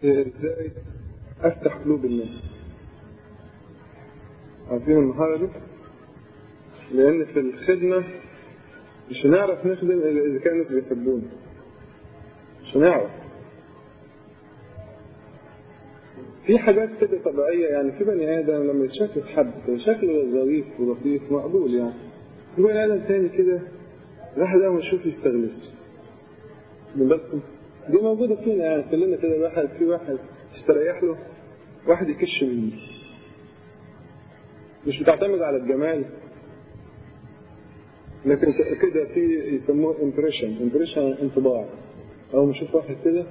ازاي افتح قلوب الناس عارفين المهارة دي لان في الخدمة مش هنعرف نخدم الا اذا كان الناس بيحبونا مش هنعرف في حاجات كده طبيعية يعني في بني آدم لما يتشكل حد شكله ظريف ولطيف مقبول يعني في بني آدم تاني كده الواحد أول ما يشوف يستغلسه من بالكم دي موجودة فينا يعني كلنا كده واحد في واحد يستريح له واحد يكش منه مش بتعتمد على الجمال لكن كده في يسموه امبريشن امبريشن انطباع أول ما أشوف واحد كده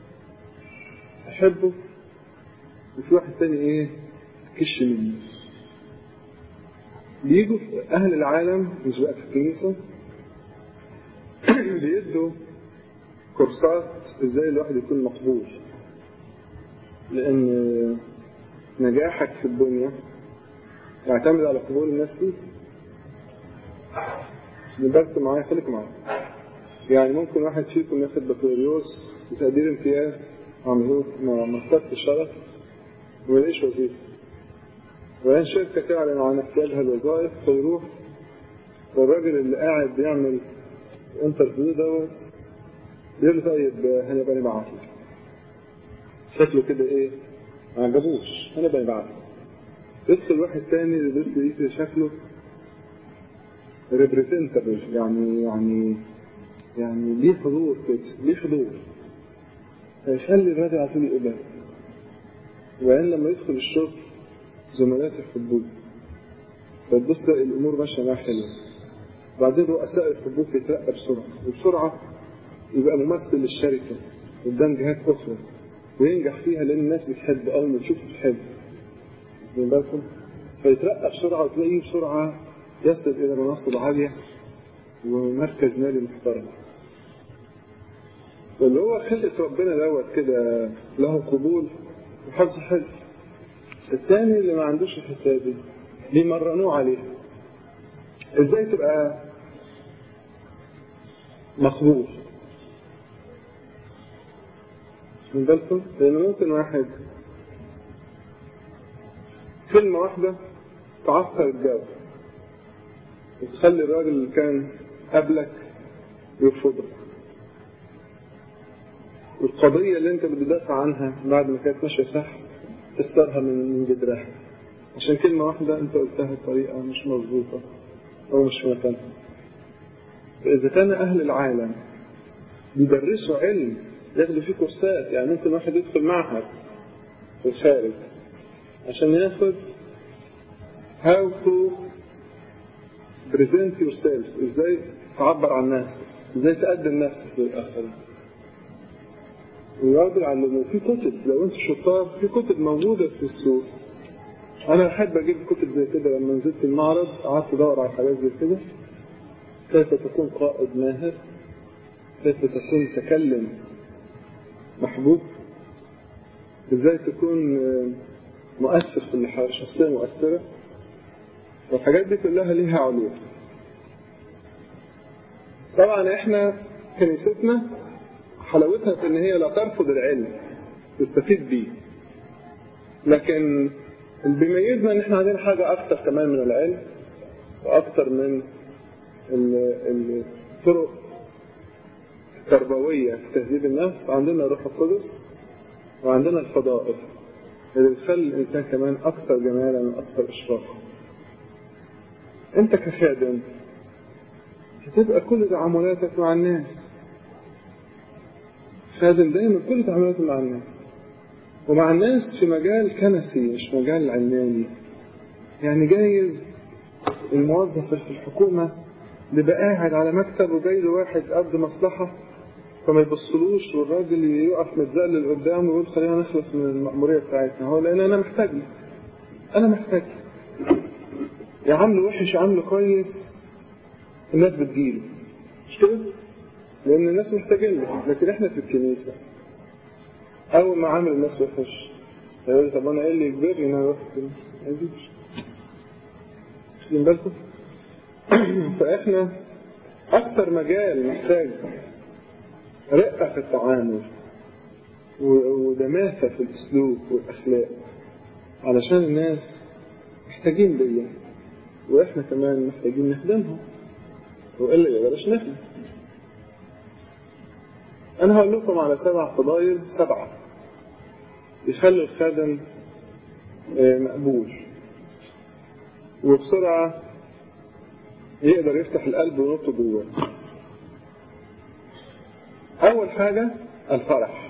أحبه وفي واحد تاني إيه كش منه بيجوا أهل العالم مش بقى في الكنيسة بيدوا كورسات ازاي الواحد يكون مقبول لان نجاحك في الدنيا يعتمد على قبول الناس ليك بالك معايا خليك معايا يعني ممكن واحد فيكم ياخد بكالوريوس بتقدير امتياز مع مكتبة الشرف وما يلاقيش وظيفة وبعدين شركة تعلن عن احتياجها الوظائف فيروح والراجل اللي قاعد بيعمل انترفيو دوت بيقول له طيب هنبقى نبعت لك شكله كده ايه ما عجبوش هنبقى نبعت لك يدخل واحد تاني يدرس له ايه شكله ريبريزنتابل يعني يعني يعني ليه حضور كده ليه حضور فيخلي الراجل على طول يقبل وبعدين لما يدخل الشغل زملاته يحبوه فتبص تلاقي الامور ماشيه معاه حلوه بعدين رؤساء الحبوب يترقى بسرعه وبسرعه يبقى ممثل للشركة قدام جهات أخرى وينجح فيها لأن الناس بتحبه أول ما تشوفه تحبه واخدين بالكم فيترقى بسرعة وتلاقيه بسرعة يصل إلى مناصب عالية ومركز مالي محترم فاللي هو خلقة ربنا دوت كده له قبول وحظ حلو الثاني اللي ما عندوش الحتة دي بيمرنوه عليها ازاي تبقى مقبول من بالكم لأن ممكن واحد كلمة واحدة تعطل الجو وتخلي الراجل اللي كان قبلك يرفضك والقضية اللي انت بتدافع عنها بعد ما كانت ماشية صح تكسرها من جدرها عشان كلمة واحدة انت قلتها بطريقة مش مظبوطة أو مش في مكانها فإذا كان أهل العالم بيدرسوا علم ياخدوا فيه كورسات يعني ممكن واحد يدخل معهد في الخارج عشان ياخد how to present yourself ازاي تعبر عن نفسك ازاي تقدم نفسك للآخرين ويقعدوا يعلموه في كتب لو انت شطار في كتب موجودة في السوق انا احب اجيب كتب زي كده لما نزلت المعرض قعدت ادور على حاجات زي كده كيف تكون قائد ماهر كيف تكون متكلم محبوب ازاي تكون مؤثر في اللي شخصية مؤثرة والحاجات دي كلها ليها علوم طبعا احنا كنيستنا حلاوتها في ان هي لا ترفض العلم تستفيد بيه لكن اللي بيميزنا ان احنا عندنا حاجة اكتر كمان من العلم واكتر من الطرق التربوية في تهذيب النفس عندنا الروح القدس وعندنا الفضائل اللي بتخلي الإنسان كمان أكثر جمالا وأكثر إشراقا أنت كخادم هتبقى كل تعاملاتك مع الناس خادم دايما كل تعاملاته مع الناس ومع الناس في مجال كنسي مش مجال علماني يعني جايز الموظف في الحكومة بيبقى قاعد على مكتب وجاي له واحد قبض مصلحة فما يبصلوش والراجل يقف متزلل قدامه ويقول خلينا نخلص من المأمورية بتاعتنا هو لأن أنا محتاج لك أنا محتاج يا عامله وحش يا عامله كويس الناس بتجيله مش كده؟ لأن الناس محتاجين له لكن إحنا في الكنيسة أول ما عامل الناس وحش هيقول طب أنا إيه اللي يجبرني إن أنا أروح الكنيسة؟ ما يجيبش واخدين بالكم؟ فإحنا أكثر مجال محتاج رقة في التعامل ودماثة في الأسلوب والأخلاق علشان الناس محتاجين بيا وإحنا كمان محتاجين نخدمهم وإلا يقدرش نخدم أنا هقول لكم على سبع فضائل سبعة يخلوا الخادم مقبول وبسرعة يقدر يفتح القلب وينط جوه أول حاجة الفرح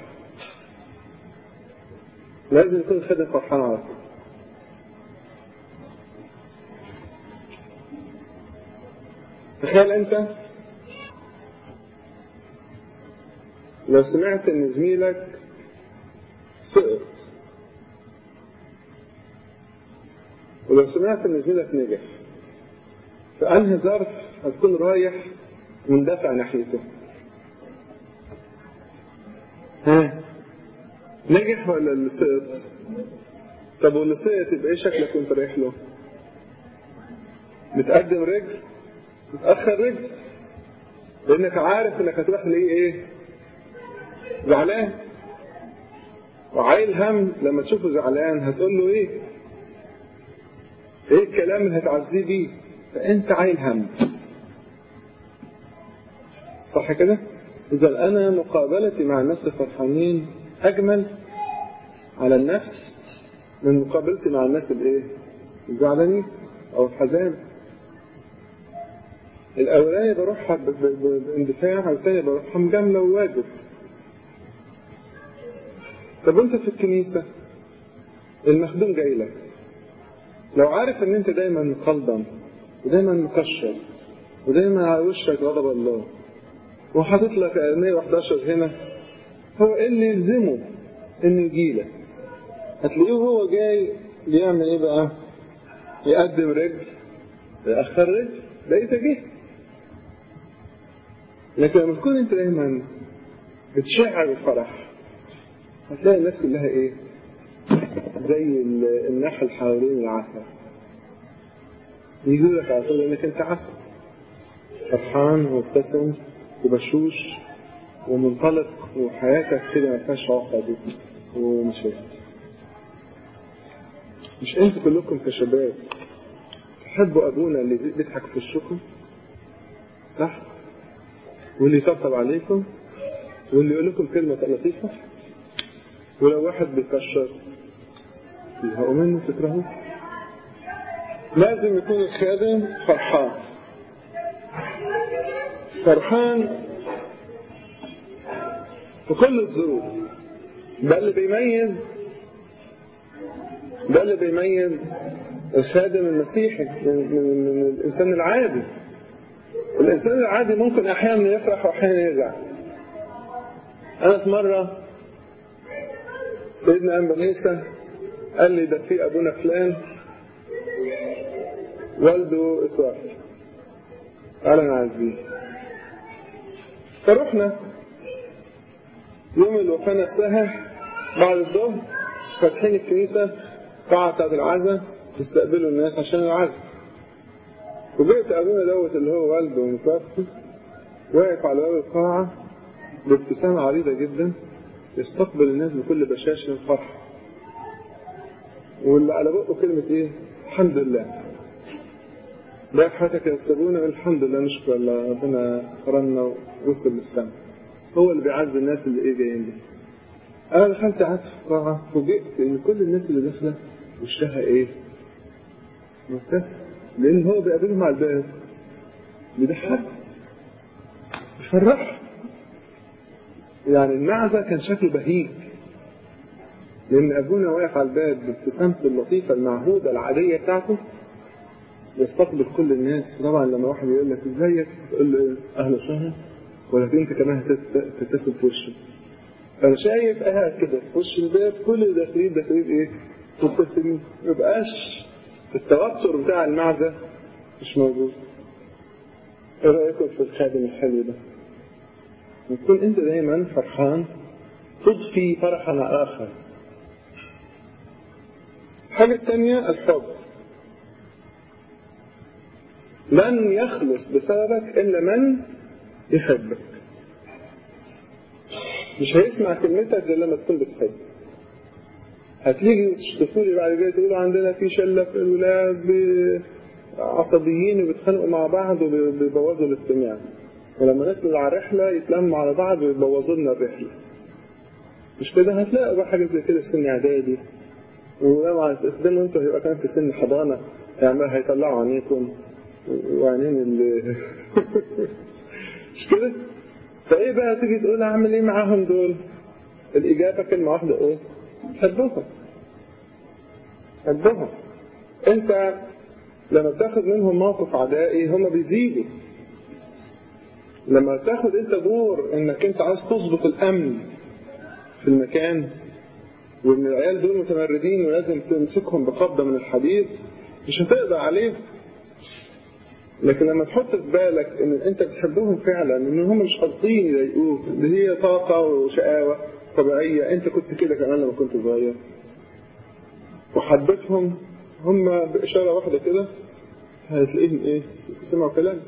لازم يكون الخادم فرحان على طول تخيل أنت لو سمعت إن زميلك سقط ولو سمعت إن زميلك نجح في أنهي ظرف هتكون رايح مندفع ناحيته ها نجح ولا اللي سقط طب واللي سقط يبقى ايه شكلك وانت رايح له متقدم رجل متأخر رجل لانك عارف انك هتروح ليه ايه زعلان وعايل هم لما تشوفه زعلان هتقول له ايه ايه الكلام اللي هتعزيه بيه فانت عايل هم صح كده اذا انا مقابلتي مع الناس الفرحانين اجمل على النفس من مقابلتي مع الناس الايه الزعلانين او الحزان الاولاني بروحها باندفاع والثاني بروحها مجامله وواجب طب انت في الكنيسه المخدوم جاي لك لو عارف ان انت دايما مقلبا ودايما مكشر ودايما على وشك غضب الله وحاطط لك 111 هنا هو ايه اللي يلزمه انه يجي لك هتلاقيه هو جاي بيعمل ايه بقى يقدم رجل يأخر رجل لقيت جه لكن لما تكون انت دايما بتشعر بالفرح هتلاقي الناس كلها ايه زي النحل حوالين العسل يجوا لك على طول انك انت عسل فرحان ومبتسم وبشوش ومنطلق وحياتك كده ما فيهاش عقد ومشاكل مش انتوا كلكم كشباب تحبوا ابونا اللي بيضحك في وشكم صح واللي يطبطب عليكم واللي يقول لكم كلمة لطيفة ولو واحد بيكشر يزهقوا منه تكرهوه لازم يكون الخادم فرحان فرحان في كل الظروف ده اللي بيميز ده اللي بيميز الخادم المسيحي من, من, من الإنسان العادي الإنسان العادي ممكن أحيانا يفرح وأحيانا يزعل أنا في مرة سيدنا أنبا موسى قال لي ده في أبونا فلان والده اتوفى قال أنا عزيز فرحنا يوم الوفاة نفسها بعد الظهر فاتحين الكنيسة قاعة بتاعت العزاء يستقبلوا الناس عشان العزاء وجئت أبونا دوت اللي هو والده متوفي واقف على باب القاعة بابتسامة عريضة جدا يستقبل الناس بكل بشاشة وفرح واللي على بقه كلمة إيه؟ الحمد لله لا في حياتك يكسبون الحمد لله نشكر الله ربنا كرمنا ووصل للسماء هو اللي بيعز الناس اللي ايه جايين دي انا دخلت قعدت في القاعه فوجئت ان كل الناس اللي داخله وشها ايه مبتسم لان هو بيقابلهم على الباب بيضحك بيفرح يعني المعزة كان شكله بهيج لأن أبونا واقف على الباب بابتسامته اللطيفة المعهودة العادية بتاعته يستقبل كل الناس طبعا لما واحد يقول لك ازيك تقول له اهلا وسهلا ولا انت كمان هتبتسم في وشه انا شايف قاعد كده في وش الباب كل اللي داخلين داخلين ايه مبتسمين ما يبقاش التوتر بتاع المعزة مش موجود ايه رايكم في الخادم الحلو ده يكون انت دايما فرحان تضفي فرحا على اخر الحاجة الثانية الحب لن يخلص بسببك إلا من يحبك مش هيسمع كلمتك غير لما تكون بتحب هتيجي وتشتكوا لي بعد كده تقولوا عندنا في شله في الولاد عصبيين وبيتخانقوا مع بعض وبيبوظوا الاجتماع ولما نطلع على رحله يتلموا على بعض ويبوظوا لنا الرحله مش كده هتلاقوا بقى حاجه زي كده في سن اعدادي ولما تقدموا انتوا هيبقى كان في سن حضانه يعني هيطلعوا عينيكم وعينين اللي مش كده؟ فايه بقى تيجي تقول اعمل ايه معاهم دول؟ الاجابه كلمه واحده ايه؟ حبهم حبهم انت لما بتاخد منهم موقف عدائي هم بيزيدوا لما تاخد انت دور انك انت عايز تظبط الامن في المكان وان العيال دول متمردين ولازم تمسكهم بقبضه من الحديد مش هتقدر عليهم لكن لما تحط في بالك ان انت بتحبهم فعلا ان هم مش قاصدين يضايقوك دي هي طاقه وشقاوه طبيعيه انت كنت كده كمان لما كنت صغير وحبيتهم هم باشاره واحده كده هتلاقيهم ايه سمعوا كلام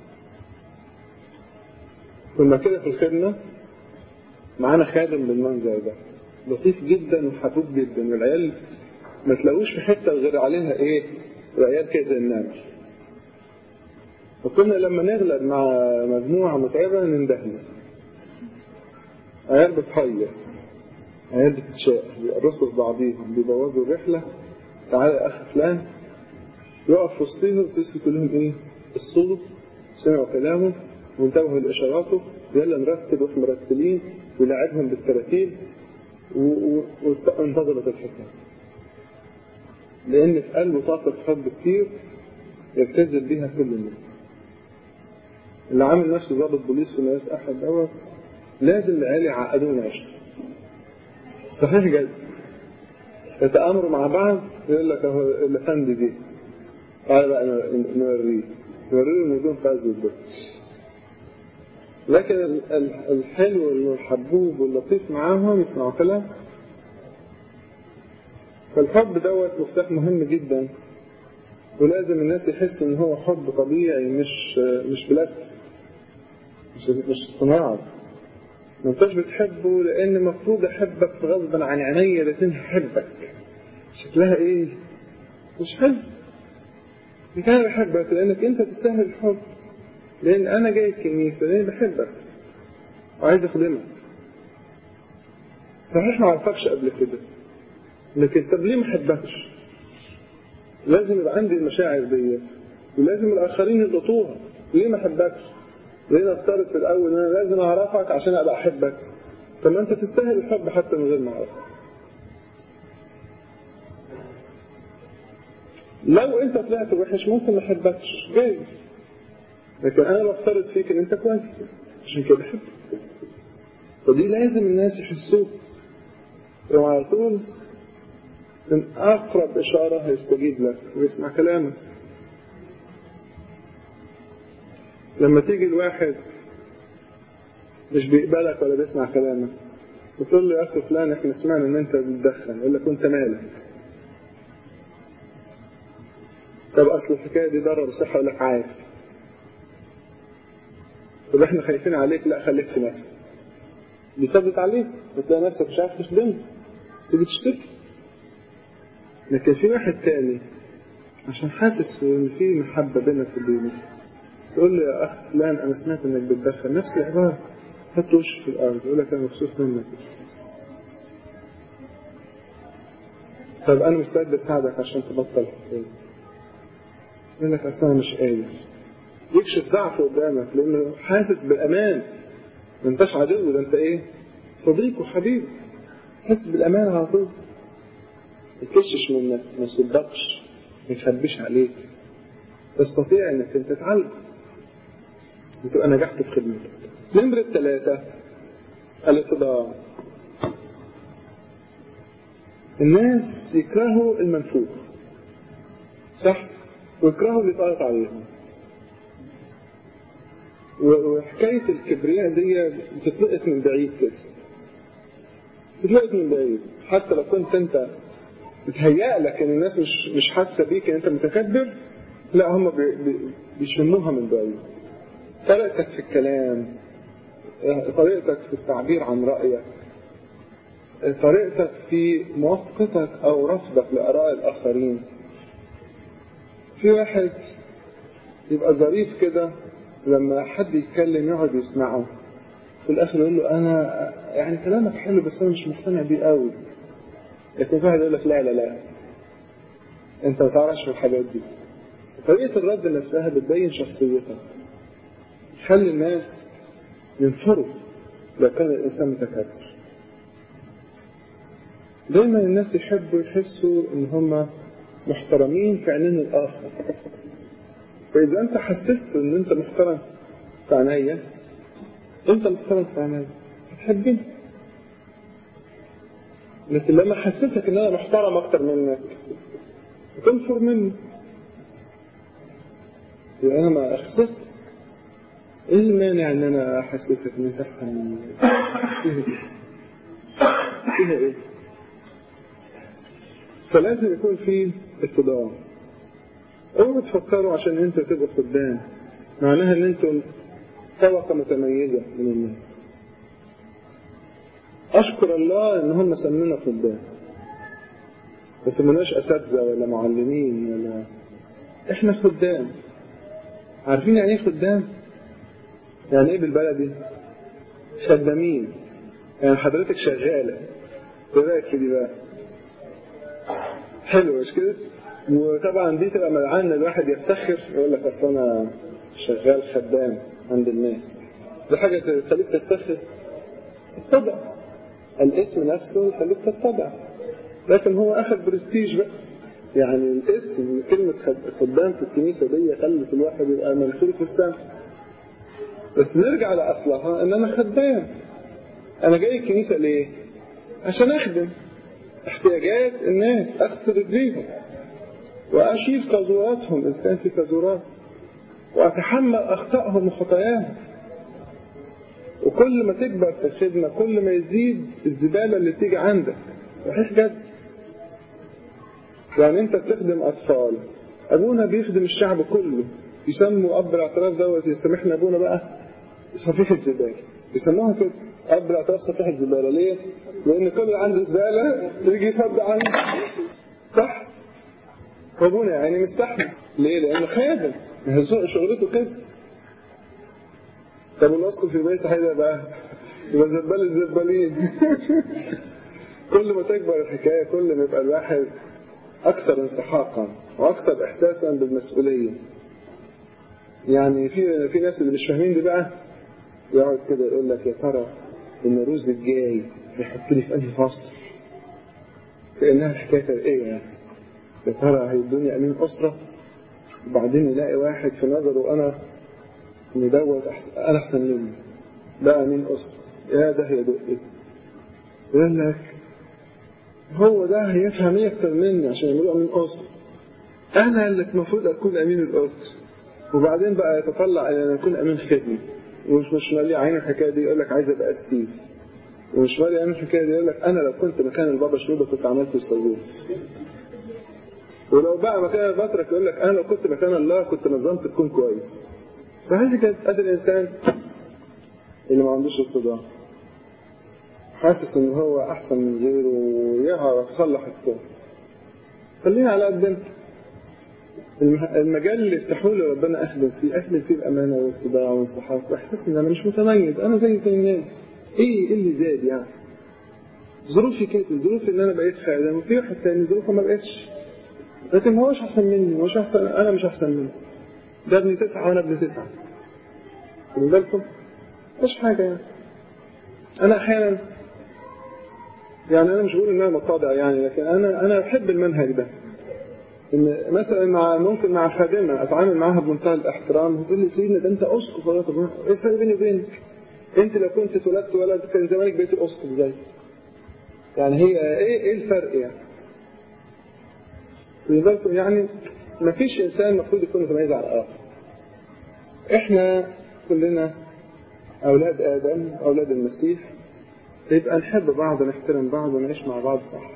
كنا كده في الخدمه معانا خادم بالمنظر ده لطيف جدا وحبوب جدا والعيال ما تلاقوش في حته غير عليها ايه العيال كده زي النمل وكنا لما نغلب مع مجموعة متعبة نندهنا عيال بتهيص عيال بتتشاق بيقرصوا في بعضيهم بيبوظوا الرحلة تعالى يا أخ فلان يقف وسطيهم وتمسك لهم إيه؟ الصوت سمعوا كلامه وانتبهوا لإشاراته يلا نرتب واحنا مرتبين ولعبهم بالتراتيب وانتظرت الحكاية لأن في قلبه طاقة حب كتير يبتزل بيها كل الناس اللي عامل نفسه ضابط بوليس في الناس أحد دوت لازم العيال يعقدون عشره صحيح جد يتآمروا مع بعض يقول لك اهو الافندي دي تعالى بقى نوريه نوريه النجوم في عز الدور لكن الحلو والحبوب واللطيف معاهم يسمعوا كلام فالحب دوت مفتاح مهم جدا ولازم الناس يحسوا ان هو حب طبيعي مش مش بلاستيك مش مش صناعه ما انتش بتحبه لان المفروض احبك غصبا عن عينيا الاتنين هحبك شكلها ايه مش حلو انا بحبك لانك انت تستاهل الحب لان انا جاي الكنيسه لان بحبك وعايز اخدمك صحيح ما اعرفكش قبل كده لكن طب ليه ما احبكش لازم يبقى عندي المشاعر دي ولازم الاخرين يلقطوها ليه ما احبكش ليه نفترض في الاول ان انا لازم اعرفك عشان ابقى احبك طب ما انت تستاهل الحب حتى من غير ما اعرفك لو انت طلعت وحش ممكن ما احبكش جايز لكن انا بفترض فيك ان انت كويس عشان كده بحبك فدي لازم الناس يحسوه وعلى طول من أقرب إشارة هيستجيب لك ويسمع كلامك لما تيجي الواحد مش بيقبلك ولا بيسمع كلامك وتقول له يا أخي فلان احنا سمعنا إن أنت بتدخن يقول لك وأنت مالك طب أصل الحكاية دي ضرر صحة يقول لك عارف طب احنا خايفين عليك لا خليك في نفسك بيثبت عليك وتلاقي نفسك مش عارف تخدمه تيجي تشتكي لكن في واحد تاني عشان حاسس ان في محبه بينك وبينه تقول له يا اخ فلان انا سمعت انك بتدخن نفس العباره حط وشك في الارض يقول لك انا مبسوط منك طب انا مستعد اساعدك عشان تبطل الحكايه يقول لك اصل انا مش قادر يكشف ضعفه قدامك لانه حاسس بالامان ما انتش عدو ده انت ايه صديق وحبيب حاسس بالامان على طول ما يكشش منك ما يصدقش ما يخبيش عليك تستطيع انك انت تتعلم وتبقى نجحت في خدمتك نمرة ثلاثة الاتضاع الناس يكرهوا المنفوخ صح ويكرهوا اللي طارت عليهم وحكاية الكبرياء دي بتتلقط من بعيد كده بتتلقط من بعيد حتى لو كنت انت بتهيأ لك ان الناس مش مش حاسه بيك ان انت متكبر لا هم بي بي بيشموها من بعيد طريقتك في الكلام طريقتك في التعبير عن رأيك طريقتك في موافقتك أو رفضك لآراء الآخرين في واحد يبقى ظريف كده لما حد يتكلم يقعد يسمعه في الآخر يقول له أنا يعني كلامك حلو بس أنا مش مقتنع بيه قوي لكن في واحد يقول لك لا لا لا أنت ما تعرفش في الحاجات دي طريقة الرد نفسها بتبين شخصيتك تخلي الناس ينفروا لو كان الإنسان متكبر دايما الناس يحبوا يحسوا إن هم محترمين في عينين الآخر فإذا أنت حسست إن أنت محترم في عينيا أنت محترم في عينيا هتحبني لكن لما حسسك إن أنا محترم أكتر منك تنفر مني يبقى أنا ما خسرت إيه المانع إن أنا أحسسك إن أنت أحسن مني؟ فيها إيه؟ فيها إيه؟ فلازم يكون في اتضاع اوعوا تفكروا عشان انتوا تبقوا خدام معناها ان انتم طبقة متميزة من الناس اشكر الله ان هم سمونا خدام ما سموناش اساتذة ولا معلمين ولا احنا خدام عارفين يعني ايه خدام يعني ايه بالبلدي خدامين يعني حضرتك شغالة ايه رايك في دي بقى حلو مش كده وطبعا دي تبقى ملعان الواحد يفتخر يقول لك اصل انا شغال خدام عند الناس دي حاجه تخليك تفتخر اتبع الاسم نفسه يخليك تتبع لكن هو اخذ برستيج بقى يعني الاسم كلمة خدام في الكنيسة دي خلت الواحد يبقى منشور في السماء بس نرجع لأصلها إن أنا خدام أنا جاي الكنيسة ليه؟ عشان أخدم احتياجات الناس أغسل رجليهم وأشيل كزوراتهم إذا كان في كزورات وأتحمل أخطائهم وخطاياهم وكل ما تكبر في الخدمة كل ما يزيد الزبالة اللي تيجي عندك صحيح جد يعني أنت بتخدم أطفال أبونا بيخدم الشعب كله يسموا أب الاعتراف دوت يسمحنا أبونا بقى صفيحة زبالة يسموها كده أب الاعتراف صفيحة زبالة ليه؟ لأن كل اللي عنده زبالة يجي يفض عنه صح؟ وابونا يعني مستحمل ليه؟ لأنه خادم شغلته كده طب الاسقف يبقى هيدا بقى يبقى زبال الزبالين كل ما تكبر الحكاية كل ما يبقى الواحد أكثر انسحاقا وأكثر إحساسا بالمسؤولية يعني في في ناس اللي مش فاهمين دي بقى يقعد كده يقول لك يا ترى النروز الجاي هيحط لي في أنهي فصل كأنها حكاية إيه يعني يا ترى هيدوني أمين أسرة وبعدين يلاقي واحد في نظره أنا إن دوت أحسن أنا أحسن مني ده أمين أسرة يا ده يا دقي يقول لك هو ده هيفهم ايه أكتر مني عشان يعملوا أمين أسرة أنا اللي المفروض أكون أمين الأسرة وبعدين بقى يتطلع إن أنا أكون أمين خدمة ومش مش مالي عين الحكاية دي يقول لك عايز أبقى قسيس ومش مالي عين الحكاية دي يقول لك أنا لو كنت مكان البابا شنودة كنت عملت وسويت ولو بقى مكان البطرك يقول لك أنا لو كنت مكان الله كنت نظمت تكون كويس صحيح كده قد الإنسان اللي ما عندوش اتضاع حاسس ان هو احسن من غيره ويعرف يصلح الكون خلينا على قدنا المجال اللي يفتحوا لي ربنا اخدم فيه اخدم فيه بامانه واتباع وانصحاف واحساس ان انا مش متميز انا زي زي الناس ايه ايه اللي زاد يعني ظروفي كده ظروفي ان انا بقيت خادم وفي واحد تاني ظروفه ما بقتش لكن ما هوش احسن مني ما هوش احسن انا مش احسن منه ده ابن تسعه وانا ابن تسعه خدوا بالكم مش حاجه يعني انا احيانا يعني انا مش بقول ان انا متواضع يعني لكن انا انا بحب المنهج ده ان مثلا مع ممكن مع خادمه اتعامل معاها بمنتهى الاحترام وتقول لي سيدنا ده انت اسقف ولا طب ايه الفرق بيني وبينك؟ انت لو كنت اتولدت ولد كان زمانك بقيت الاسقف زي يعني هي ايه ايه الفرق يعني؟ خدوا بالكم يعني ما فيش انسان المفروض يكون متميز عن الاخر احنا كلنا اولاد ادم اولاد المسيح يبقى نحب بعض نحترم بعض ونعيش مع بعض صح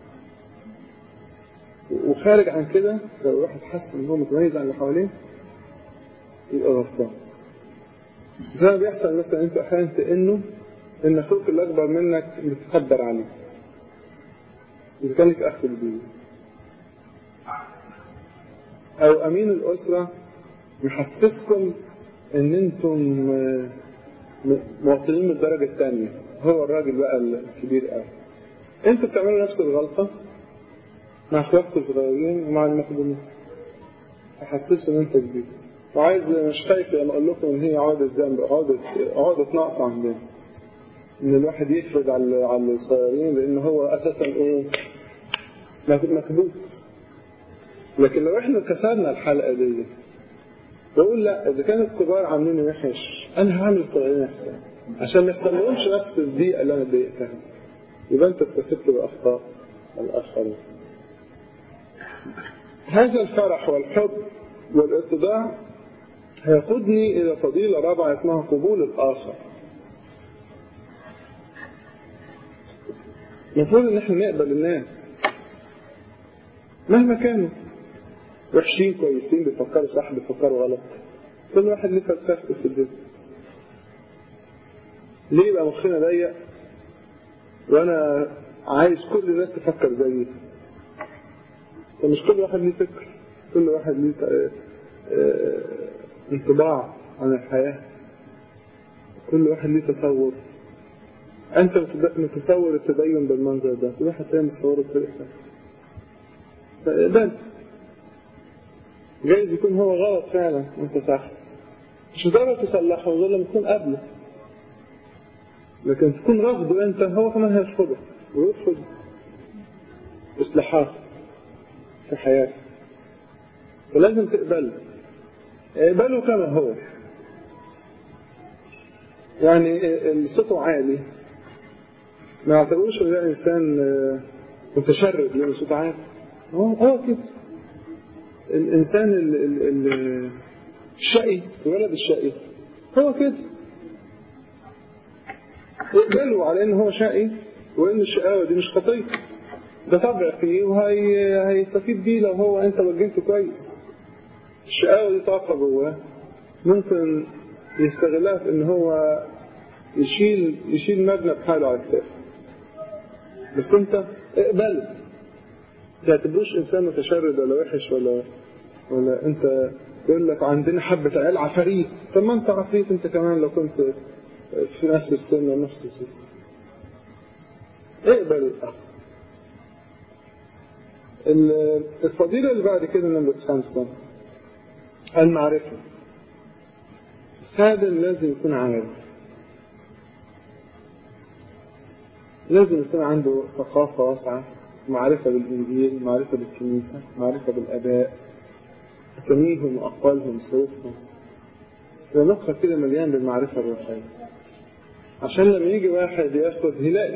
وخارج عن كده لو الواحد حس ان هو متميز عن اللي حواليه يبقى غلطان زي ما بيحصل مثلا انت احيانا تئنه ان اخوك اللي اكبر منك بتخبر عليه اذا كان لك اخ كبير او امين الاسره محسسكم ان انتم مواطنين من الدرجه الثانيه هو الراجل بقى الكبير قوي انتوا بتعملوا نفس الغلطه مع اخواتكم الصغيرين ومع المخدومين تحسسوا ان انت كبير وعايز مش خايف لما اقول لكم ان هي عقده ذنب عقده عقده نقص عندنا ان الواحد يفرض على على الصغيرين لان هو اساسا ايه مكبوت لكن لو احنا كسرنا الحلقه دي بقول لا اذا كانوا الكبار عاملين وحش انا هعمل الصغيرين احسن عشان ما يحصل لهمش نفس الضيقه اللي انا ضايقتها يبقى انت استفدت باخطاء الاخرين هذا الفرح والحب والاتضاع هيقودني إلى فضيلة رابعة اسمها قبول الآخر المفروض إن احنا نقبل الناس مهما كانوا وحشين كويسين بيفكروا صح بيفكروا غلط كل واحد ليه فلسفته في الدنيا ليه يبقى مخنا ضيق وانا عايز كل الناس تفكر زيي فمش كل واحد ليه فكر كل واحد ليه انطباع عن الحياة كل واحد ليه تصور أنت متصور التدين بالمنظر ده كل واحد تاني متصوره بطريقة فاقبل جايز يكون هو غلط فعلا وانت صح مش هتقدر تصلحه غير لما تكون قبله لكن تكون رافضه انت هو كمان هيرفضك ويرفض اصلاحات في حياتك فلازم تقبله اقبله كما هو يعني صوته عالي ما اعتبروش ان ده انسان متشرد لانه صوته عالي هو هو كده الانسان ال ال ال الشقي الولد الشقي هو كده اقبله على ان هو شقي وان الشقاوه دي مش خطيه ده طبع فيه وهيستفيد بيه لو هو انت وجهته كويس الشقاوة دي طاقة جواه ممكن يستغلها في ان هو يشيل يشيل مبنى بحاله على الكتاف بس انت اقبله ما تعتبروش انسان متشرد ولا وحش ولا ولا انت يقول لك عندنا حبة عيال عفاريت طب ما انت عفريت انت كمان لو كنت في نفس السن ونفس السن اقبل الأخ الفضيلة اللي بعد كده نمرة خمسة المعرفة الخادم لازم يكون عارف لازم يكون عنده ثقافة واسعة معرفة بالإنجيل معرفة بالكنيسة معرفة بالآباء أساميهم وأقوالهم صوتهم يبقى مخك كده مليان بالمعرفة الروحية عشان لما يجي واحد ياخد هلاقي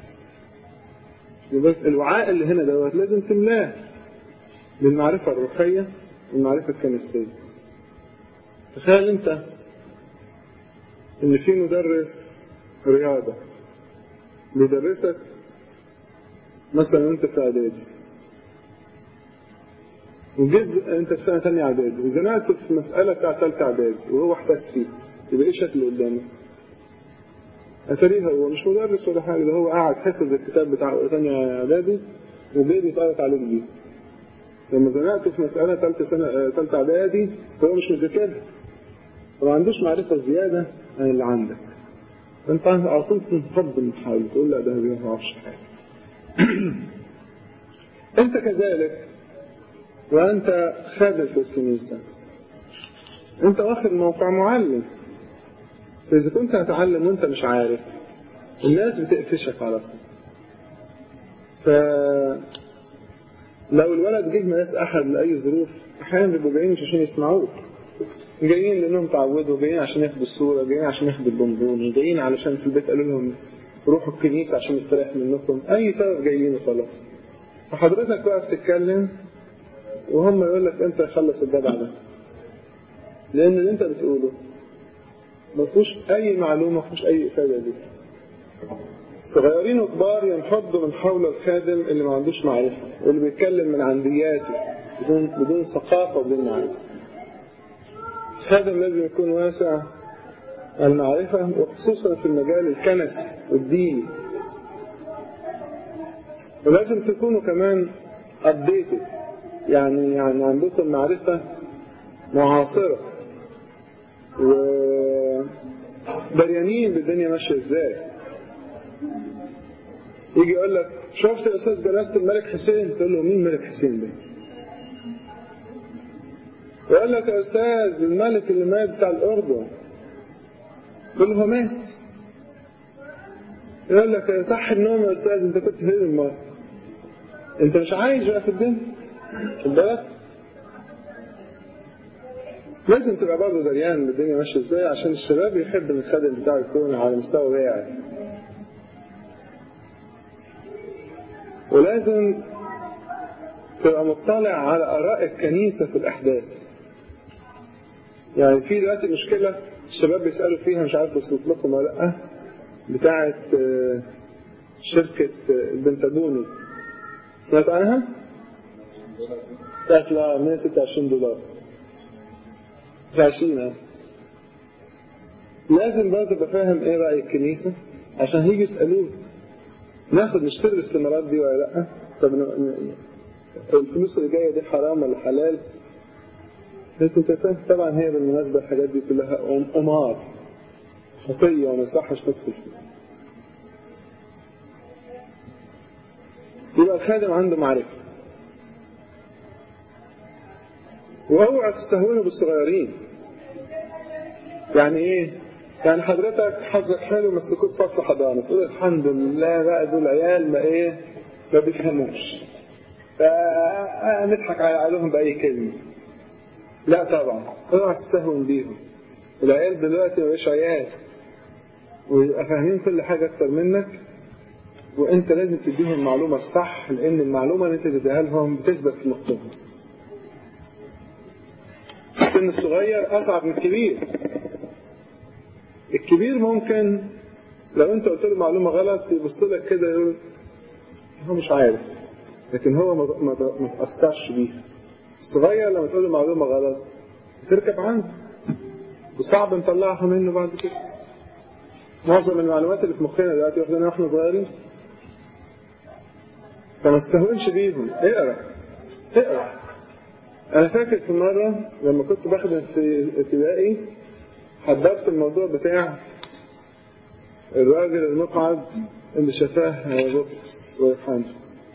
يبقى الوعاء اللي هنا دوت لازم تملاه بالمعرفة الروحية والمعرفة الكنسية تخيل انت ان في مدرس رياضة بيدرسك مثلا انت في اعدادي وجيت انت في سنة تانية اعدادي وزنقت في مسألة بتاع تالتة اعدادي وهو احتس فيه يبقى ايه شكله قدامك؟ اتاريه هو مش مدرس ولا حاجة ده هو قاعد حفظ الكتاب بتاع تانية اعدادي وجاي بيتقرط عليك بيه لما زنقته في مسألة تالتة سنة تالتة اعدادي هو مش مذاكرها وما عندوش معرفة زيادة عن اللي عندك فانت على طول تنفض المحاولة تقول لا ده ما يعرفش حاجة انت كذلك وانت خادم في الكنيسة انت واخد موقع معلم فاذا كنت هتعلم وانت مش عارف الناس بتقفشك على طول ف لو الولد جه مقاس احد لاي ظروف احيانا بيبقوا جايين مش عشان يسمعوك جايين لانهم تعودوا جايين عشان ياخدوا الصوره جايين عشان ياخدوا البونبون جايين علشان في البيت قالوا لهم روحوا الكنيسه عشان يستريح منكم اي سبب جايين وخلاص فحضرتك واقف تتكلم وهم يقول لك انت خلص الجدع ده لان اللي انت بتقوله ما فيهوش اي معلومه ما فيهوش اي افاده ليك صغيرين وكبار ينفضوا من حول الخادم اللي ما عندوش معرفة واللي بيتكلم من عندياته بدون بدون ثقافة وبدون معرفة الخادم لازم يكون واسع المعرفة وخصوصا في المجال الكنسي والديني ولازم تكونوا كمان updated يعني يعني عندكم معرفة معاصرة ودريانين بالدنيا ماشية ازاي يجي يقول لك شفت يا استاذ جلسة الملك حسين تقول له مين ملك حسين ده يقول لك يا استاذ الملك اللي مات بتاع الاردن تقول له هو مات يقول لك صح النوم يا استاذ انت كنت فين المرة انت مش عايش بقى في الدنيا خد بالك لازم تبقى برضه دريان بالدنيا ماشيه ازاي عشان الشباب يحب ان الخادم بتاعه يكون على مستوى واعي ولازم تبقى مطلع على آراء الكنيسة في الأحداث يعني في دلوقتي مشكلة الشباب بيسألوا فيها مش عارف وصلت لكم ولا لأ بتاعة شركة البنتاجوني سمعت عنها؟ بتاعت لا 126 دولار 29 لازم برضه تبقى فاهم ايه رأي الكنيسة عشان هيجي يسألوه ناخد نشتري الاستمارات دي ولا لا طب الفلوس اللي جايه دي حرام ولا حلال لازم تفهم طبعا هي بالمناسبه الحاجات دي كلها قمار خطيه وما يصحش تدخل فيها يبقى الخادم عنده معرفه واوعى تستهونوا بالصغيرين يعني ايه يعني حضرتك حظك حلو بس كنت فصل حضانة تقول الحمد لله بقى دول عيال ما ايه ما بيفهموش فنضحك عليهم بأي كلمة لا طبعا اوعى تستهون بيهم العيال دلوقتي ما بقاش عيال ويبقى فاهمين كل حاجة أكتر منك وأنت لازم تديهم المعلومة الصح لأن المعلومة اللي أنت تديها لهم بتثبت في مخهم السن الصغير أصعب من الكبير الكبير ممكن لو انت قلت له معلومه غلط يبص لك كده يقول هو مش عارف لكن هو ما ما تاثرش بيها الصغير لما تقول له معلومه غلط تركب عنه وصعب نطلعها منه بعد كده معظم المعلومات اللي في مخنا دلوقتي واخدينها واحنا صغيرين فما تستهونش بيهم اقرا اقرا انا فاكر في مره لما كنت بخدم في ابتدائي حضرت الموضوع بتاع الراجل المقعد اللي شفاه بطرس ويوحنا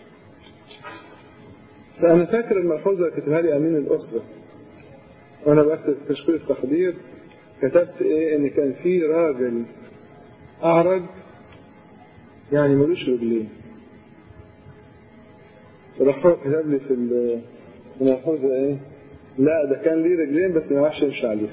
فأنا فاكر الملحوظة اللي كتبها لي أمين الأسرة وأنا بكتب تشكيل التحضير كتبت إيه إن كان في راجل أعرج يعني ملوش رجلين فراح كتب لي في الملحوظة إيه لا ده كان ليه رجلين بس ما يعرفش يمشي عليها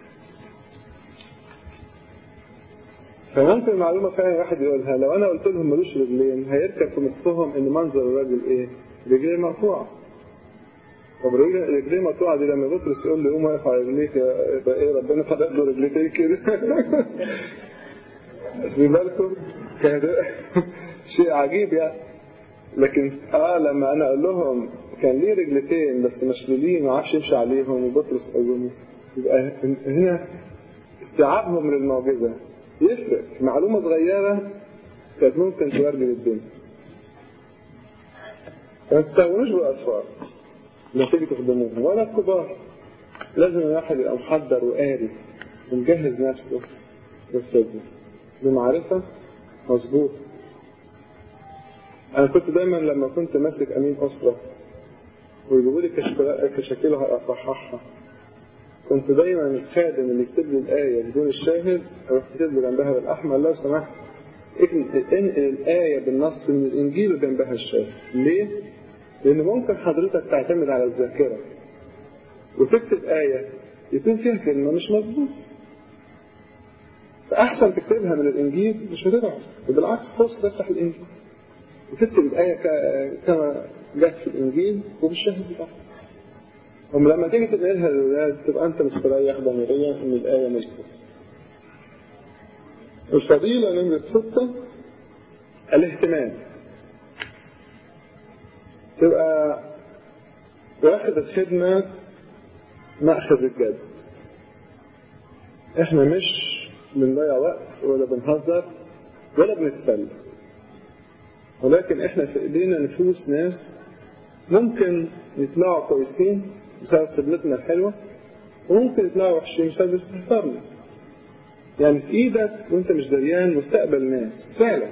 فممكن المعلومة فعلا واحد يقولها لو أنا قلت لهم ملوش رجلين هيركب في مخهم إن منظر الراجل إيه؟ رجليه مقطوعة. طب رجليه مقطوعة دي لما بطرس يقول لي قوم واقف على رجليك يبقى إيه ربنا فتح له رجلتين كده. في بالكم؟ كان شيء عجيب يعني. لكن اه لما انا اقول لهم كان ليه رجلتين بس مشلولين ما عرفش يمشي عليهم وبطرس قال يبقى هنا استيعابهم للمعجزه يفرق معلومة صغيرة كانت ممكن تورجل الدنيا ما تستهونوش بالأطفال لما تيجي تخدموهم ولا الكبار لازم الواحد يبقى محضر وقاري ومجهز نفسه للخدمة بمعرفة مظبوط أنا كنت دايما لما كنت ماسك أمين أسرة ويجيبوا لي كشاكيلها أصححها كنت دايما الخادم اللي يكتب لي الآية بدون الشاهد أروح كاتب له جنبها بالأحمر لو سمحت انقل الآية بالنص من الإنجيل وجنبها الشاهد ليه؟ لأن ممكن حضرتك تعتمد على الذاكرة وتكتب آية يكون فيها كلمة مش مظبوط فأحسن تكتبها من الإنجيل مش هتتعب وبالعكس خلاص تفتح الإنجيل وتكتب الآية كما جت في الإنجيل وبالشاهد بتاعها هم لما تيجي تنقلها للولاد تبقى أنت مستريح ضميريا إن الآية مظبوطة الفضيلة نمرة ستة الاهتمام تبقى واخد الخدمة مأخذ الجد احنا مش بنضيع وقت ولا بنهزر ولا بنتسلى ولكن احنا في ايدينا نفوس ناس ممكن يطلعوا كويسين بسبب خدمتنا الحلوة وممكن يطلعوا وحشين بسبب استهتارنا يعني في ايدك وانت مش دريان مستقبل ناس فعلا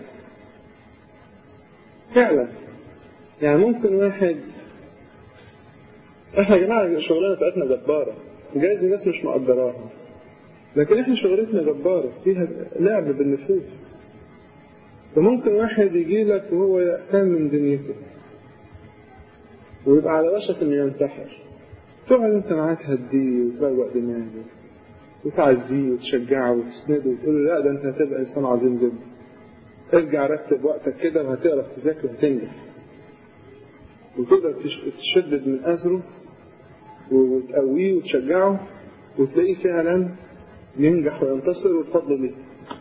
فعلا يعني ممكن واحد احنا يا جماعه الشغلانه بتاعتنا جباره جايز الناس مش مقدراها لكن احنا شغلتنا جباره فيها لعب بالنفوس فممكن واحد يجي لك وهو يأسان من دنيته ويبقى على وشك انه ينتحر تقعد انت معاه تهديه وتروق دماغه وتعزيه وتشجعه وتسنده وتقول له لا ده انت هتبقى انسان عظيم جدا ارجع رتب وقتك كده وهتقرا تذاكر وهتنجح وتقدر تشدد من أثره وتقويه وتشجعه وتلاقيه فعلا ينجح وينتصر والفضل ليه.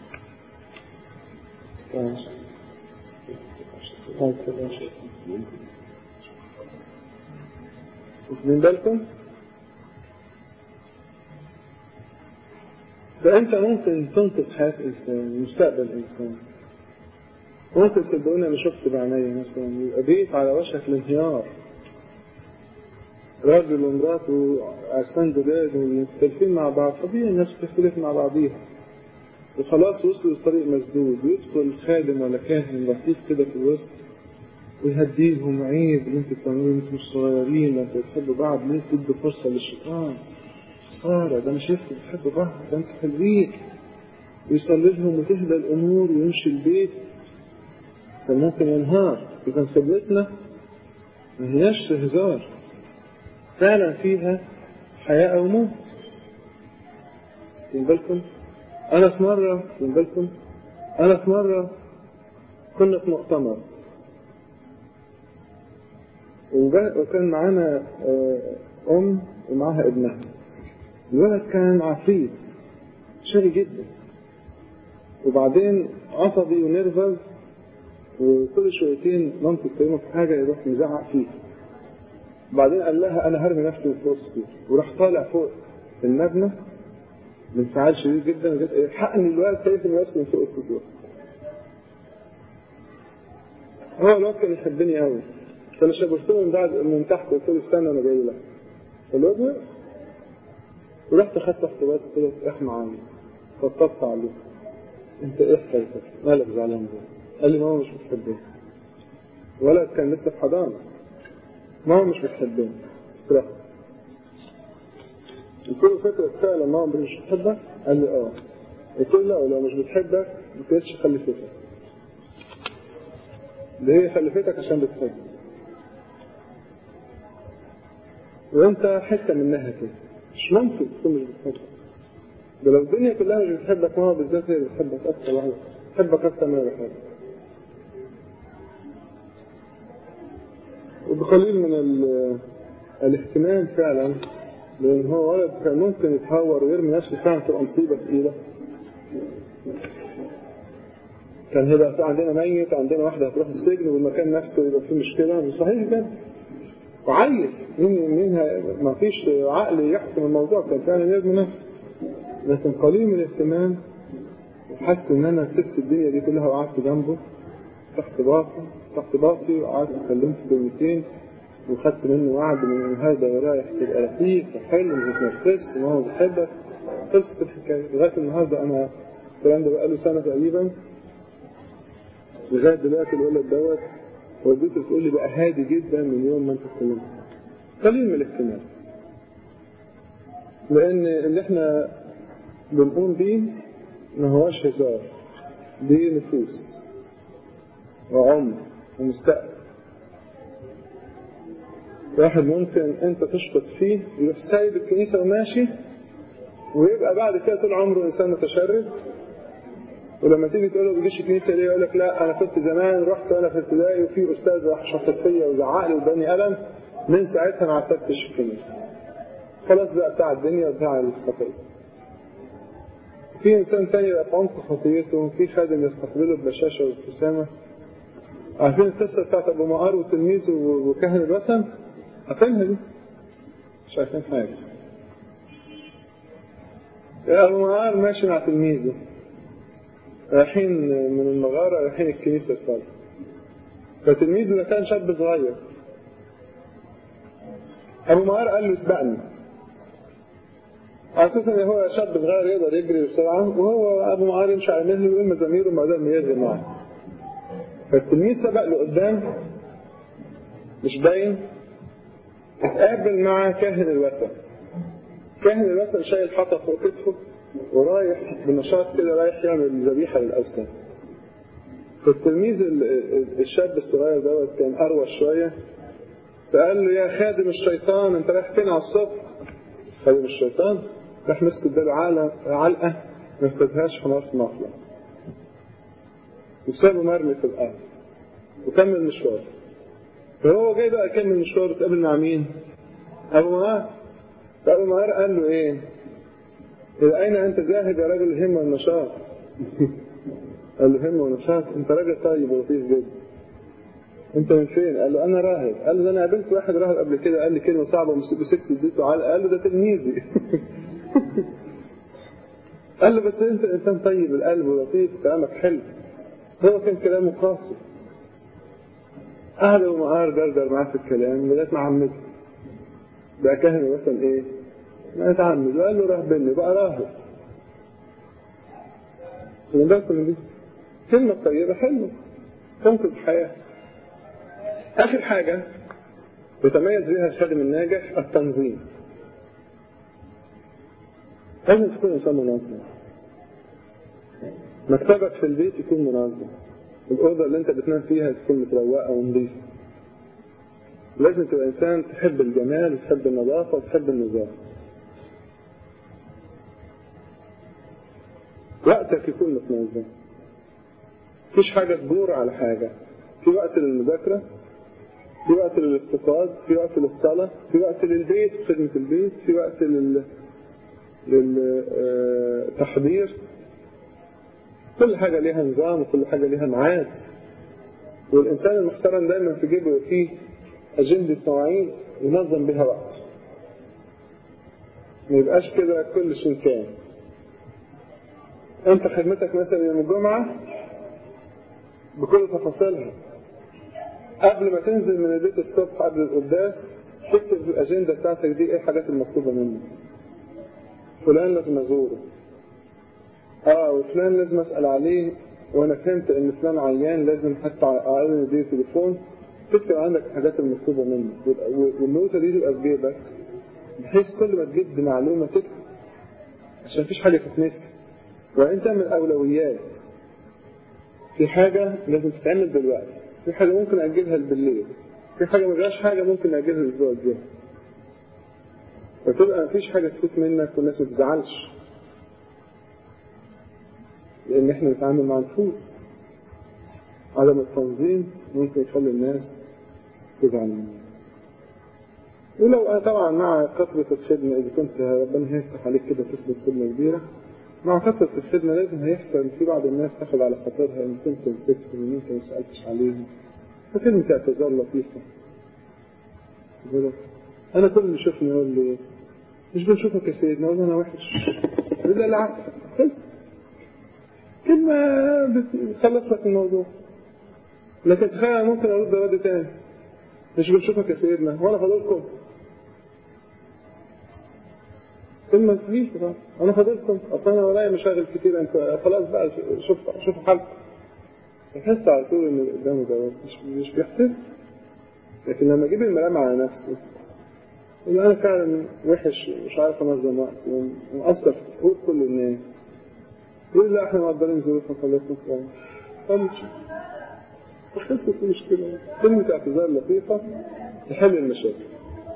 واخدين بالكم؟ فأنت ممكن تنقذ حياة إنسان مستقبل إنسان ممكن صدقوني أنا شفت بعيني مثلا يبقى بيت على وشك الانهيار راجل ومراته عرسان جداد ومختلفين مع بعض طبيعي الناس بتختلف مع بعضيها وخلاص وصلوا لطريق مسدود ويدخل خادم ولا كاهن لطيف كده في الوسط ويهديهم عيب اللي انتوا بتعملوه انتوا مش صغيرين انتوا بتحبوا بعض ليه تدوا فرصه للشيطان خساره ده مش انتوا بتحبوا بعض ده انتوا حلوين ويصلي لهم وتهدى الامور ويمشي البيت كان ممكن ينهار اذا خدمتنا ما هياش هزار فعلا فيها حياة أو موت خدين بالكم أنا في مرة خدين بالكم أنا في مرة كنا في مؤتمر وكان معانا أم ومعاها ابنها الولد كان عفريت شقي جدا وبعدين عصبي ونرفز وكل شويتين مامته تكلمه في حاجة يروح مزعق فيها بعدين قال لها انا هرمي نفسي من فوق السطوح وراح طالع فوق المبنى بانفعال شديد جدا وجت الحقني الولد خايف من نفسي من فوق السطوح هو الواد كان يحبني قوي فانا شبهته من بعد من تحت قلت له استنى انا جاي لك الواد وقف ورحت اخدت اختبارات قلت له احنا معايا فطبطبت عليه انت ايه حكايتك؟ مالك زعلان ليه؟ قال لي ماما مش بتحبني ولد كان لسه في حضانه ماما مش بتحبني لا قلت له فكرة فعلا ماما مش بتحبك قال لي اه قلت له لا ولو مش بتحبك ما كانتش خلفتك ده هي خلفتك عشان بتحبك وانت حتة منها كده مش ممكن تكون مش بتحبك ده لو الدنيا كلها مش بتحبك ماما بالذات هي بتحبك اكتر واحدة بتحبك اكتر ما بتحبك وبقليل من الاهتمام فعلا لان هو ولد كان ممكن يتهور ويرمي نفسه فعلا تبقى مصيبه ثقيله كان هيبقى في عندنا ميت عندنا واحده هتروح السجن والمكان نفسه يبقى فيه مشكله صحيح جدا وعيل مين مين ما فيش عقل يحكم الموضوع كان فعلا يرمي نفسه لكن قليل من الاهتمام وحس ان انا سبت الدنيا دي كلها وقعدت جنبه تحت باطي تحت باطي وقعدت اتكلمت كلمتين وخدت منه وعد من هذا رايح تبقى لطيف وحلو وما تتنفس وهو بيحبك خلصت الحكايه لغايه النهارده انا الكلام ده بقاله سنه تقريبا لغايه دلوقتي الولد دوت والدته بتقول لي بقى هادي جدا من يوم ما انت اتكلمت قليل من الاهتمام لان اللي احنا بنقوم بيه ما هواش هزار دي نفوس وعمر ومستقبل واحد ممكن انت تشبط فيه يروح سايب الكنيسة وماشي ويبقى بعد كده طول عمره انسان متشرد ولما تيجي تقول له بيجيش الكنيسة ليه يقول لك لا انا كنت زمان رحت وانا في ابتدائي وفي استاذ راح شخط فيا وزعق لي واداني قلم من ساعتها ما عتبتش في الكنيسة خلاص بقى بتاع الدنيا وبتاع الخطيه في انسان تاني يبقى في عمق خطيته في خادم يستقبله ببشاشه وابتسامه عارفين القصه بتاعت ابو مقار وتلميذه وكاهن الوثن عارفينها دي مش عارفين حاجه أبو معار ماشي مع تلميذه رايحين من المغارة رايحين الكنيسة الصلاة فتلميذه ده كان شاب صغير أبو معار قال له اسبقني على اساس ان هو شاب صغير يقدر يجري بسرعه وهو ابو معار يمشي على مهله ويقول مزاميره ما دام يجري معاه فالتلميذ سبق لقدام مش باين اتقابل مع كاهن الوثن كاهن الوثن شايل حطب فوق كتفه ورايح بنشاط كده رايح يعمل ذبيحه للاوثان فالتلميذ الشاب الصغير دوت كان اروش شويه فقال له يا خادم الشيطان انت رايح فين على الصبح؟ خادم الشيطان راح مسك اداله علقه علقه ما يفقدهاش حمار في مفلة وسابه مرمي في الارض وكمل مشوار فهو جاي بقى يكمل مشوار اتقابل مع مين؟ ابو معاذ فابو معاذ قال له ايه؟ الى اين انت ذاهب يا رجل الهمه والنشاط؟ قال له همه ونشاط انت راجل طيب ولطيف جدا انت من فين؟ قال له انا راهب قال له ده انا قابلت واحد راهب قبل كده قال لي كلمه صعبه ومسكت اديته على قال له ده تلميذي قال له بس انت انسان طيب القلب ولطيف كلامك حلو هو كان كلامه قاسي قعد ابو معار دردر معاه في الكلام لغايه ما عمته بقى كاهن مثلا ايه؟ ما يتعمد وقال له راهبني بقى راهب خلي بالكم من دي كلمة طيبة حلوة تنقذ حياة آخر حاجة يتميز بها الخادم الناجح التنظيم لازم تكون إنسان منظم مكتبك في البيت يكون منظم الأوضة اللي أنت بتنام فيها تكون متروقة ونظيفة لازم تبقى إنسان تحب الجمال وتحب النظافة وتحب النظام وقتك يكون متنظم مفيش حاجة تدور على حاجة في وقت للمذاكرة في وقت للافتقاد في وقت للصلاة في وقت للبيت خدمة البيت في وقت لل للتحضير كل حاجة ليها نظام وكل حاجة ليها ميعاد والإنسان المحترم دايما في جيبه فيه أجندة مواعيد ينظم بها وقته ما يبقاش كده كل شيء كان انت خدمتك مثلا يوم الجمعة بكل تفاصيلها قبل ما تنزل من البيت الصبح قبل القداس تكتب في الأجندة بتاعتك دي ايه الحاجات المطلوبة منك فلان لازم أزوره اه وفلان لازم أسأل عليه وأنا فهمت إن فلان عيان لازم حتى أقل نديه تليفون تكتب عندك الحاجات المطلوبة منك والنوتة دي تبقى في جيبك بحيث كل ما تجد معلومة تكتب عشان مفيش حاجة تتنسي وبعدين تعمل أولويات في حاجة لازم تتعمل دلوقتي في حاجة ممكن أجلها بالليل في حاجة ما جاش حاجة ممكن أجلها الأسبوع الجاي فتبقى مفيش حاجة تفوت منك والناس ما تزعلش لأن إحنا بنتعامل مع نفوس عدم التنظيم ممكن يخلي الناس تزعل منك ولو طبعا مع كثرة الخدمة إذا كنت ربنا هيفتح عليك كده تخدم خدمة كبيرة مع كثرة الخدمة لازم هيحصل في بعض الناس تاخد على خاطرها إن كنت نسيتهم وإن أنت ما سألتش عليهم فكلمة اعتذار لطيفة أنا كل اللي يشوفني يقول لي مش بنشوفك يا سيدنا أقول أنا وحش يقول لا العكس خلص كلمة بتخلص لك الموضوع لكن تخيل ممكن أرد رد تاني مش بنشوفك يا سيدنا ولا فاضلكم كلمة صحيحة أنا فاضلكم أصلا أنا ورايا مشاغل كتير أنت خلاص بقى شوف شوف حالك تحس على طول إن اللي قدامه ده مش مش بيحترم لكن لما أجيب الملام على نفسي يبقى أنا فعلا وحش مش عارف أنظم وقتي ومقصر في حقوق كل الناس يقول لا إحنا مقدرين ظروفنا خلصنا فلان طب خلصت المشكلة كلمة اعتذار لطيفة تحل المشاكل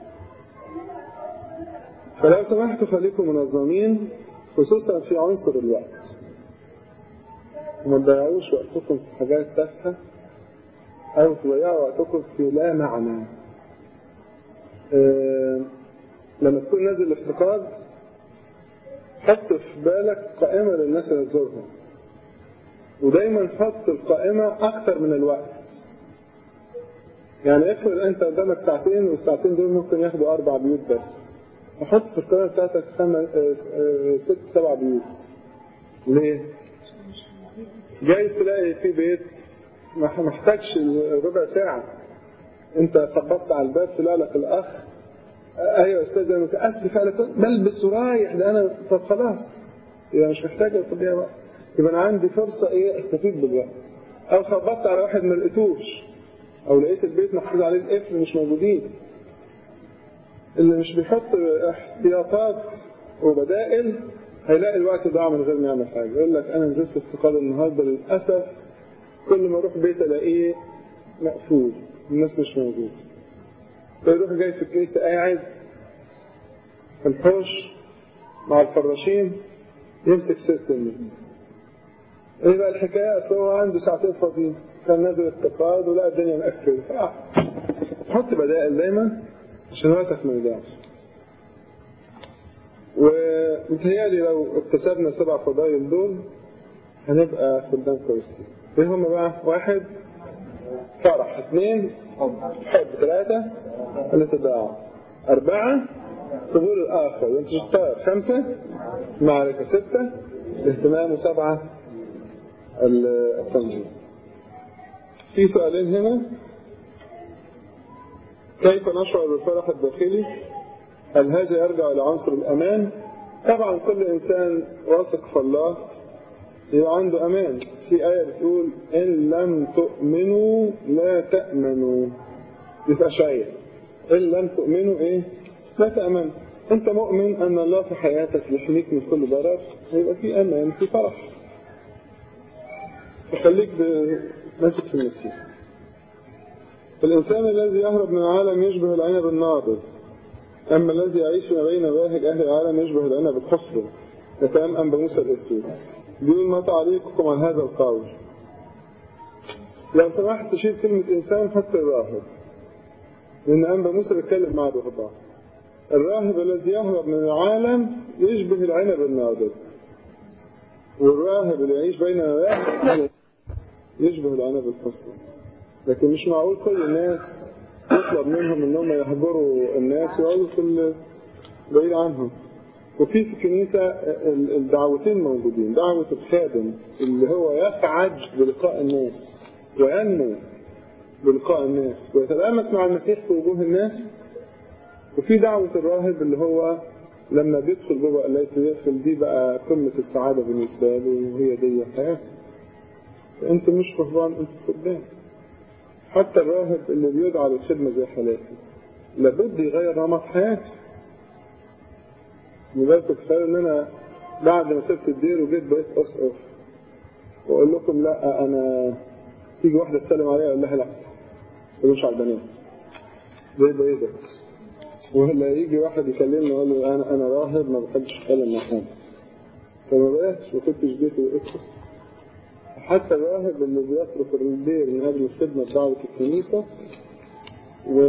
فلو سمحتوا خليكم منظمين خصوصا في عنصر الوقت وما تضيعوش وقتكم في حاجات تافهة أو تضيعوا وقتكم في لا معنى أه لما تكون نازل افتقاد حط في بالك قائمة للناس اللي تزورهم ودايما حط القائمة أكثر من الوقت يعني افرض أنت قدامك ساعتين والساعتين دول ممكن ياخدوا أربع بيوت بس وحط في القناة بتاعتك خمس ست سبع بيوت ليه؟ جايز تلاقي في بيت ما محتاجش ربع ساعة انت خبطت على الباب طلع لك الاخ ايوه يا استاذ انا متاسف على بلبس ورايح ده انا طب خلاص يبقى مش محتاج القضيه بقى يبقى انا عندي فرصه ايه استفيد بالوقت او خبطت على واحد ما لقيتوش او لقيت البيت محطوط عليه القفل مش موجودين اللي مش بيحط احتياطات وبدائل هيلاقي الوقت ضاع من غير ما يعمل حاجه يقول لك انا نزلت استقاله النهارده للاسف كل ما اروح بيت الاقيه مقفول الناس مش موجود فيروح جاي في الكنيسه قاعد في الحوش مع الفراشين يمسك سيره الناس ايه بقى الحكايه اصل هو عنده ساعتين فاضيين كان نازل استقاد ولقى الدنيا مقفله آه. حط بدائل دايما عشان وقتك ما يضيعش ومتهيألي لو اكتسبنا سبع فضايل دول هنبقى خدام كويسين ايه هم بقى واحد فرح اثنين حب ثلاثة الاتباع أربعة قبول الآخر الانتشار خمسة معرفة ستة الاهتمام وسبعة التنظيم في سؤالين هنا كيف نشعر بالفرح الداخلي هل هذا يرجع إلى عنصر الأمان طبعا كل إنسان واثق في الله يبقى عنده أمان في آية بتقول إن لم تؤمنوا لا تأمنوا يبقى شيء إن لم تؤمنوا إيه لا تأمنوا أنت مؤمن أن الله في حياتك يحميك من كل ضرر هيبقى في أمان في فرح فخليك ماسك في المسيح الإنسان الذي يهرب من العالم يشبه العنب الناضج أما الذي يعيش ما بين باهج أهل العالم يشبه العنب الخصب كلام أنبا موسى الأسود بيقول ما تعليقكم عن هذا القول لو سمحت تشيل كلمة إنسان حتى الراهب لأن أنبا موسى بيتكلم مع الرهبان الراهب الذي يهرب من العالم يشبه العنب الناضج والراهب اللي يعيش بين باهج يشبه العنب الخصب لكن مش معقول كل الناس يطلب منهم انهم يحضروا الناس ويقعدوا في بعيد عنهم وفي في الكنيسة الدعوتين موجودين دعوة الخادم اللي هو يسعد بلقاء الناس وينمو بلقاء الناس ويتلامس مع المسيح في وجوه الناس وفي دعوة الراهب اللي هو لما بيدخل جوه قلايته يدخل دي بقى قمة السعادة بالنسبة له وهي دي حياته انت مش رهبان انت خدام حتى الراهب اللي بيدعى للخدمة زي حالاتي لابد يغير نمط حياته لذلك تخيل ان انا بعد ما سبت الدير وجيت بقيت اسقف واقول لكم لا انا تيجي واحده تسلم عليا اقول لها لا ما على البنات زي ده ايه ده ولا يجي واحد يكلمني يقول له انا انا راهب ما بحبش اتكلم مع حد فما بقاش ما كنتش جيت وقفت حتى الراهب اللي بيترك الدير من اجل الخدمه بدعوه الكنيسه و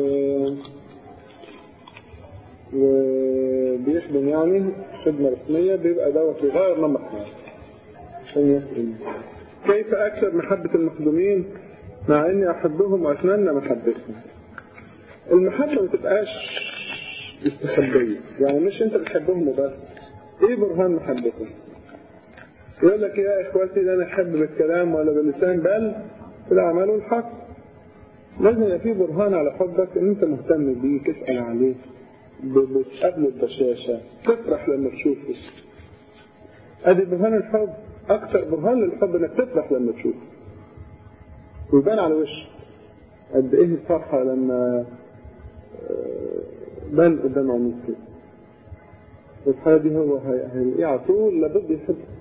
وبيخدم يعني خدمة رسمية بيبقى دوت يغير نمط حياته عشان يسأل كيف أكسب محبة المخدومين مع إني أحبهم وأتمنى محبتهم المحبة ما تبقاش استخبية يعني مش أنت بتحبهم وبس إيه برهان محبتهم يقول لك يا إخواتي لا أنا أحب بالكلام ولا باللسان بل في الأعمال والحق لازم يبقى في برهان على حبك إن أنت مهتم بيه تسأل عليه بتقابله ببشاشة تفرح لما تشوفه ادي برهان الحب اكثر برهان للحب انك تفرح لما تشوفه ويبان على وشك قد ايه الفرحة لما بان قدام عينيك كده الحالة دي هو هيلاقيه على طول لابد يحب